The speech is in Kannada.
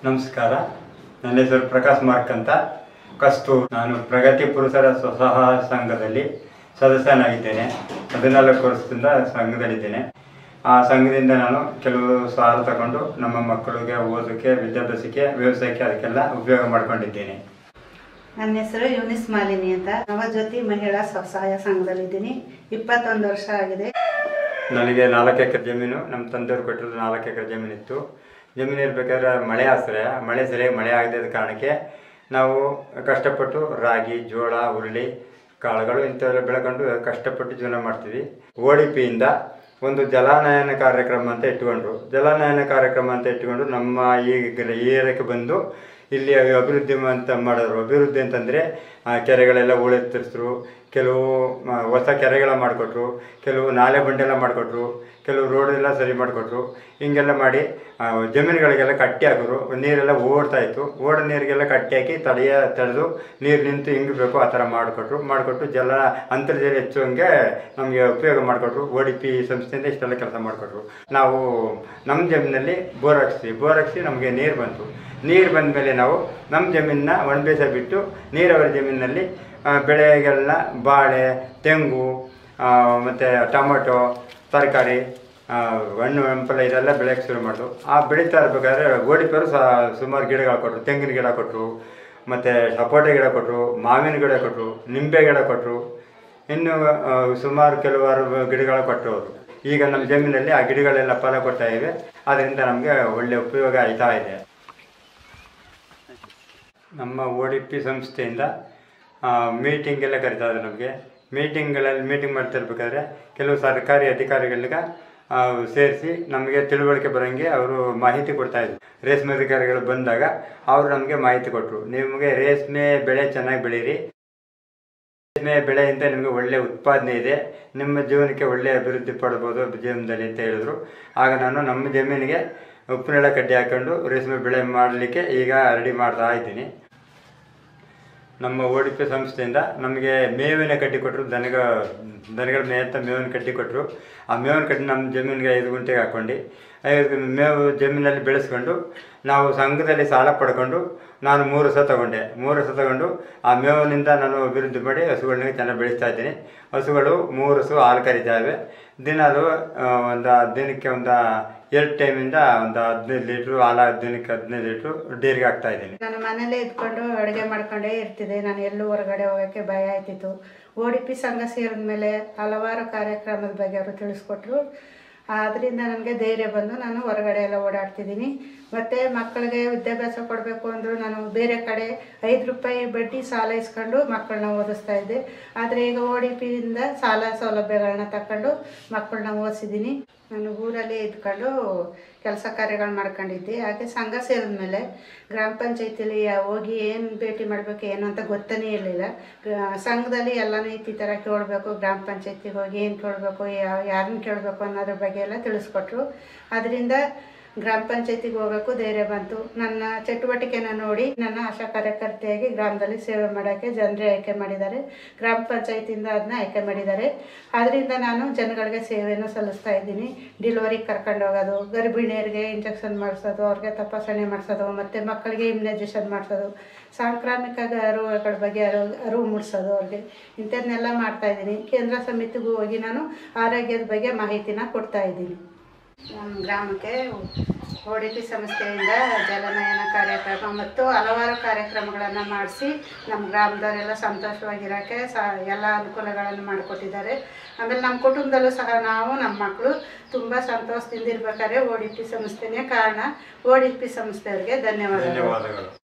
ನಮಸ್ಕಾರ ನನ್ನ ಹೆಸರು ಪ್ರಕಾಶ್ ಮಾರ್ಕ್ ಅಂತ ಕಸ್ತು ನಾನು ಪ್ರಗತಿ ಪುರುಷರ ಸ್ವಸಹಾಯ ಸಂಘದಲ್ಲಿ ಸದಸ್ಯನಾಗಿದ್ದೇನೆ ಹದಿನಾಲ್ಕು ವರ್ಷದಿಂದ ಸಂಘದಲ್ಲಿದ್ದೇನೆ ಆ ಸಂಘದಿಂದ ನಾನು ಕೆಲವು ಸಾಲ ತಗೊಂಡು ನಮ್ಮ ಮಕ್ಕಳಿಗೆ ಓದೋಕ್ಕೆ ವಿದ್ಯಾಭ್ಯಾಸಕ್ಕೆ ವ್ಯವಸಾಯಕ್ಕೆ ಅದಕ್ಕೆಲ್ಲ ಉಪಯೋಗ ಮಾಡ್ಕೊಂಡಿದ್ದೇನೆ ನನ್ನ ಹೆಸರು ಯೂನಿಸ್ ಮಾಲಿನಿ ಅಂತ ನವಜ್ಯೋತಿ ಮಹಿಳಾ ಸ್ವಸಹಾಯ ಸಂಘದಲ್ಲಿದ್ದೀನಿ ಇಪ್ಪತ್ತೊಂದು ವರ್ಷ ಆಗಿದೆ ನನಗೆ ನಾಲ್ಕು ಎಕರೆ ಜಮೀನು ನಮ್ಮ ತಂದೆಯವ್ರು ಕೊಟ್ಟಿರೋದು ನಾಲ್ಕು ಎಕರೆ ಜಮೀನಿತ್ತು ಜಮೀನು ಇರಬೇಕಾದ್ರೆ ಮಳೆ ಆಶ್ರಯ ಮಳೆ ಸರಿಯಾಗಿ ಮಳೆ ಆಗದ ಕಾರಣಕ್ಕೆ ನಾವು ಕಷ್ಟಪಟ್ಟು ರಾಗಿ ಜೋಳ ಹುರುಳಿ ಕಾಳುಗಳು ಇಂಥವೆಲ್ಲ ಬೆಳ್ಕೊಂಡು ಕಷ್ಟಪಟ್ಟು ಜೀವನ ಮಾಡ್ತೀವಿ ಓ ಡಿ ಪಿಯಿಂದ ಒಂದು ಜಲಾನಯನ ಕಾರ್ಯಕ್ರಮ ಅಂತ ಇಟ್ಕೊಂಡ್ರು ಜಲಾನಯನ ಕಾರ್ಯಕ್ರಮ ಅಂತ ಇಟ್ಕೊಂಡು ನಮ್ಮ ಈ ಗ- ಈ ಏರಿಯಾಕ್ಕೆ ಬಂದು ಇಲ್ಲಿ ಅಭಿವೃದ್ಧಿ ಅಂತ ಮಾಡಿದ್ರು ಅಭಿವೃದ್ಧಿ ಅಂತಂದರೆ ಕೆರೆಗಳೆಲ್ಲ ಹೂಳೆತ್ತಿಸಿದ್ರು ಕೆಲವು ಆ, ಹೊಸ ಕೆರೆಗಳ ಮಾಡಿಕೊಟ್ರು ಕೆಲವು ನಾಲೆ ಬಂಡೆಲ್ಲ ಮಾಡಿಕೊಟ್ರು ಕೆಲವು ರೋಡ್ ಎಲ್ಲ ಸರಿ ಮಾಡಿಕೊಟ್ರು ಹಿಂಗೆಲ್ಲ ಮಾಡಿ ಆ, ಜಮೀನುಗಳಿಗೆಲ್ಲ ಕಟ್ಟಿ ಹಾಕಿದ್ರು ನೀರೆಲ್ಲ ಓಡ್ತಾ ಇತ್ತು ಓಡ ನೀರಿಗೆಲ್ಲ ಕಟ್ಟಿ ಹಾಕಿ ತಡೆಯ ತಡೆದು ನೀರು ನಿಂತು ಹಿಂಗಬೇಕು ಆ ಥರ ಮಾಡಿಕೊಟ್ರು ಮಾಡಿಕೊಟ್ಟು ಜಲ ಅಂತರ್ಜಲ ಹೆಚ್ಚುವಂಗೆ ನಮಗೆ ಉಪಯೋಗ ಮಾಡಿಕೊಟ್ರು ಓ ಡಿ ಪಿ ಸಂಸ್ಥೆಯಿಂದ ಇಷ್ಟೆಲ್ಲ ಕೆಲಸ ಮಾಡಿಕೊಟ್ರು ನಾವು ನಮ್ಮ ಜಮೀನಲ್ಲಿ ಬೋರ್ ಹಾಕ್ಸ್ತೀವಿ ಬೋರ್ ಹಾಕ್ಸಿ ನಮಗೆ ನೀರು ಬಂತು ನೀರು ಬಂದ ಮೇಲೆ ನಾವು ನಮ್ಮ ಜಮೀನನ್ನ ಒಣಬೇಸ ಬಿಟ್ಟು ನೀರಾವರಿ ಜಮೀನಿನಲ್ಲಿ ಆ, ಬೆಳೆಗಳನ್ನ ಬಾಳೆ ತೆಂಗು ಮತ್ತು ಟೊಮೊಟೊ ತರಕಾರಿ ಹಣ್ಣು ಹಂಪಲ ಇದೆಲ್ಲ ಬೆಳೆಯೋಕ್ಕೆ ಶುರು ಮಾಡಿದ್ರು ಆ ಬೆಳೀತಾ ಇರ್ಬೇಕಾದ್ರೆ ಗೋಡಿಪರು ಸಹ ಸುಮಾರು ಗಿಡಗಳು ಕೊಟ್ಟರು ತೆಂಗಿನ ಗಿಡ ಕೊಟ್ಟರು ಮತ್ತು ಸಪೋಟ ಗಿಡ ಕೊಟ್ಟರು ಮಾವಿನ ಗಿಡ ಕೊಟ್ಟರು ನಿಂಬೆ ಗಿಡ ಕೊಟ್ಟರು ಇನ್ನು ಆ, ಸುಮಾರು ಕೆಲವಾರು ಗಿಡಗಳು ಕೊಟ್ಟರು ಅವರು ಈಗ ನಮ್ಮ ಜಮೀನಲ್ಲಿ ಆ ಗಿಡಗಳೆಲ್ಲ ಫಲ ಕೊಡ್ತಾ ಇವೆ ಅದರಿಂದ ನಮಗೆ ಒಳ್ಳೆಯ ಉಪಯೋಗ ಆಯ್ತಾ ಇದೆ ನಮ್ಮ ಓ ಡಿ ಪಿ ಸಂಸ್ಥೆಯಿಂದ ಮೀಟಿಂಗ್ ಎಲ್ಲ ಕರಿತಾರೆ ನಮಗೆ ಮೀಟಿಂಗ್ಗಳಲ್ಲಿ ಮೀಟಿಂಗ್ ಮಾಡ್ತಿರ್ಬೇಕಾದ್ರೆ ಕೆಲವು ಸರ್ಕಾರಿ ಅಧಿಕಾರಿಗಳಿಗೆ ಸೇರಿಸಿ ನಮಗೆ ತಿಳುವಳಿಕೆ ಬರೋಂಗೆ ಅವರು ಮಾಹಿತಿ ಕೊಡ್ತಾಯಿದ್ರು ರೇಷ್ಮೆ ಅಧಿಕಾರಿಗಳು ಬಂದಾಗ ಅವರು ನಮಗೆ ಮಾಹಿತಿ ಕೊಟ್ಟರು ನಿಮಗೆ ರೇಷ್ಮೆ ಬೆಳೆ ಚೆನ್ನಾಗಿ ಬೆಳೀರಿ ರೇಷ್ಮೆ ಬೆಳೆಯಿಂದ ನಿಮಗೆ ಒಳ್ಳೆಯ ಉತ್ಪಾದನೆ ಇದೆ ನಿಮ್ಮ ಜೀವನಕ್ಕೆ ಒಳ್ಳೆಯ ಅಭಿವೃದ್ಧಿ ಪಡ್ಬೋದು ಜೀವನದಲ್ಲಿ ಅಂತ ಹೇಳಿದ್ರು ಆಗ ನಾನು ನಮ್ಮ ಜಮೀನಿಗೆ ಉಪ್ಪಿನೆಲ್ಲ ಕಡ್ಡಿ ಹಾಕೊಂಡು ರೇಷ್ಮೆ ಬೆಳೆ ಮಾಡಲಿಕ್ಕೆ ಈಗ ರೆಡಿ ಮಾಡ್ತಾ ಇದ್ದೀನಿ ನಮ್ಮ ಓ ಡಿ ಪಿ ಸಂಸ್ಥೆಯಿಂದ ನಮಗೆ ಮೇವಿನ ಕಡ್ಡಿ ಕೊಟ್ಟರು ದನಗ ದನಗಳ ಮೇಯ್ತ ಮೇವಿನ ಕಡ್ಡಿ ಕೊಟ್ಟರು ಆ ಮೇವಿನ ಕಡ್ಡಿ ನಮ್ಮ ಜಮೀನಿಗೆ ಐದು ಗುಂಟೆಗೆ ಹಾಕ್ಕೊಂಡು ಐದು ಮೇವು ಜಮೀನಲ್ಲಿ ಬೆಳೆಸ್ಕೊಂಡು ನಾವು ಸಂಘದಲ್ಲಿ ಸಾಲ ಪಡ್ಕೊಂಡು ನಾನು ಮೂರು ವರ್ಷ ತಗೊಂಡೆ ಮೂರು ವರ್ಷ ತಗೊಂಡು ಆ ಮೇವಿನಿಂದ ನಾನು ಅಭಿವೃದ್ಧಿ ಮಾಡಿ ಹಸುಗಳನ್ನ ಚೆನ್ನಾಗಿ ಬೆಳೆಸ್ತಾ ಇದ್ದೀನಿ ಹಸುಗಳು ಮೂರು ಹಸು ಹಾಲು ಕರಿತಾವೆ ದಿನಾಲು ಆ, ಒಂದು ದಿನಕ್ಕೆ ಒಂದು ಎರಡು ಟೈಮಿಂದ ಒಂದು ಹದಿನೈದು ಲೀಟ್ರು ಹಾಲು ದಿನಕ್ಕೆ ಹದಿನೈದು ಲೀಟ್ರು ಡೇರಿಗೆ ಹಾಕ್ತಾ ಇದ್ದೀನಿ ನಾನು ಮನೇಲೇ ಇದ್ಕೊಂಡು ಅಡುಗೆ ಮಾಡ್ಕೊಂಡೇ ಇರ್ತಿದ್ದೆ ನಾನು ಎಲ್ಲೂ ಹೊರಗಡೆ ಹೋಗೋಕ್ಕೆ ಭಯ ಆಯ್ತಿತ್ತು ಓ ಡಿ ಪಿ ಸಂಘ ಸೇರಿದ ಮೇಲೆ ಹಲವಾರು ಕಾರ್ಯಕ್ರಮದ ಬಗ್ಗೆ ಅವರು ತಿಳಿಸ್ಕೊಟ್ರು ಅದರಿಂದ ನನಗೆ ಧೈರ್ಯ ಬಂದು ನಾನು ಹೊರಗಡೆ ಎಲ್ಲ ಓಡಾಡ್ತಿದ್ದೀನಿ ಮತ್ತು ಮಕ್ಕಳಿಗೆ ವಿದ್ಯಾಭ್ಯಾಸ ಕೊಡಬೇಕು ಅಂದರೂ ನಾನು ಬೇರೆ ಕಡೆ ಐದು ರೂಪಾಯಿ ಬಡ್ಡಿ ಸಾಲ ಇಸ್ಕೊಂಡು ಮಕ್ಕಳನ್ನ ಓದಿಸ್ತಾ ಇದ್ದೆ ಆದರೆ ಈಗ ಓ ಡಿ ಪಿಯಿಂದ ಸಾಲ ಸೌಲಭ್ಯಗಳನ್ನ ತಗೊಂಡು ಮಕ್ಕಳನ್ನ ಓದಿಸಿದ್ದೀನಿ ನಾನು ಊರಲ್ಲೇ ಇದ್ಕೊಂಡು ಕೆಲಸ ಕಾರ್ಯಗಳು ಮಾಡ್ಕೊಂಡಿದ್ದೆ ಹಾಗೆ ಸಂಘ ಸೇರಿದ್ಮೇಲೆ ಗ್ರಾಮ ಪಂಚಾಯತಿಲಿ ಹೋಗಿ ಏನು ಭೇಟಿ ಮಾಡಬೇಕು ಏನು ಅಂತ ಗೊತ್ತನೇ ಇರಲಿಲ್ಲ ಸಂಘದಲ್ಲಿ ಎಲ್ಲನೂ ಈ ಥರ ಕೇಳಬೇಕು ಗ್ರಾಮ ಪಂಚಾಯತಿಗೆ ಹೋಗಿ ಏನು ಕೇಳಬೇಕು ಯಾವ ಯಾರನ್ನ ಕೇಳಬೇಕು ಅನ್ನೋದ್ರ ಬಗ್ಗೆ ಎಲ್ಲ ತಿಳಿಸ್ಕೊಟ್ರು ಅದರಿಂದ ಗ್ರಾಮ ಪಂಚಾಯತಿಗೆ ಹೋಗೋಕ್ಕೂ ಧೈರ್ಯ ಬಂತು ನನ್ನ ಚಟುವಟಿಕೆನ ನೋಡಿ ನನ್ನ ಆಶಾ ಕಾರ್ಯಕರ್ತೆಯಾಗಿ ಗ್ರಾಮದಲ್ಲಿ ಸೇವೆ ಮಾಡೋಕ್ಕೆ ಜನರೇ ಆಯ್ಕೆ ಮಾಡಿದ್ದಾರೆ ಗ್ರಾಮ ಪಂಚಾಯತಿಯಿಂದ ಅದನ್ನ ಆಯ್ಕೆ ಮಾಡಿದ್ದಾರೆ ಅದರಿಂದ ನಾನು ಜನಗಳಿಗೆ ಸೇವೆಯನ್ನು ಸಲ್ಲಿಸ್ತಾ ಇದ್ದೀನಿ ಡಿಲಿವರಿಗೆ ಕರ್ಕೊಂಡು ಹೋಗೋದು ಗರ್ಭಿಣಿಯರಿಗೆ ಇಂಜೆಕ್ಷನ್ ಮಾಡಿಸೋದು ಅವ್ರಿಗೆ ತಪಾಸಣೆ ಮಾಡಿಸೋದು ಮತ್ತು ಮಕ್ಕಳಿಗೆ ಇಮ್ಯುನೈಸೇಷನ್ ಮಾಡಿಸೋದು ಸಾಂಕ್ರಾಮಿಕ ಗ- ರೋಗಗಳ ಬಗ್ಗೆ ಅರಿವು ಅರಿವು ಮೂಡಿಸೋದು ಅವ್ರಿಗೆ ಇಂಥದ್ದನ್ನೆಲ್ಲ ಮಾಡ್ತಾ ಇದ್ದೀನಿ ಕೇಂದ್ರ ಸಮಿತಿಗೂ ಹೋಗಿ ನಾನು ಆರೋಗ್ಯದ ಬಗ್ಗೆ ಮಾಹಿತಿನ ಕೊಡ್ತಾ ಇದ್ದೀನಿ ನಮ್ಮ ಗ್ರಾಮಕ್ಕೆ ಓ ಡಿ ಪಿ ಸಂಸ್ಥೆಯಿಂದ ಜಲನಯನ ಕಾರ್ಯಕ್ರಮ ಮತ್ತು ಹಲವಾರು ಕಾರ್ಯಕ್ರಮಗಳನ್ನು ಮಾಡಿಸಿ ನಮ್ಮ ಗ್ರಾಮದವರೆಲ್ಲ ಸಂತೋಷವಾಗಿರೋಕ್ಕೆ ಸ ಎಲ್ಲ ಅನುಕೂಲಗಳನ್ನು ಮಾಡಿಕೊಟ್ಟಿದ್ದಾರೆ ಆಮೇಲೆ ನಮ್ಮ ಕುಟುಂಬದಲ್ಲೂ ಸಹ ನಾವು ನಮ್ಮ ಮಕ್ಕಳು ತುಂಬ ಸಂತೋಷದಿಂದ ಇರ್ಬೇಕಾದ್ರೆ ಓ ಡಿ ಪಿ ಸಂಸ್ಥೆನೇ ಕಾರಣ ಓ ಡಿ ಪಿ ಸಂಸ್ಥೆಯವರಿಗೆ ಧನ್ಯವಾದಗಳು ಧನ್ಯವಾದಗಳು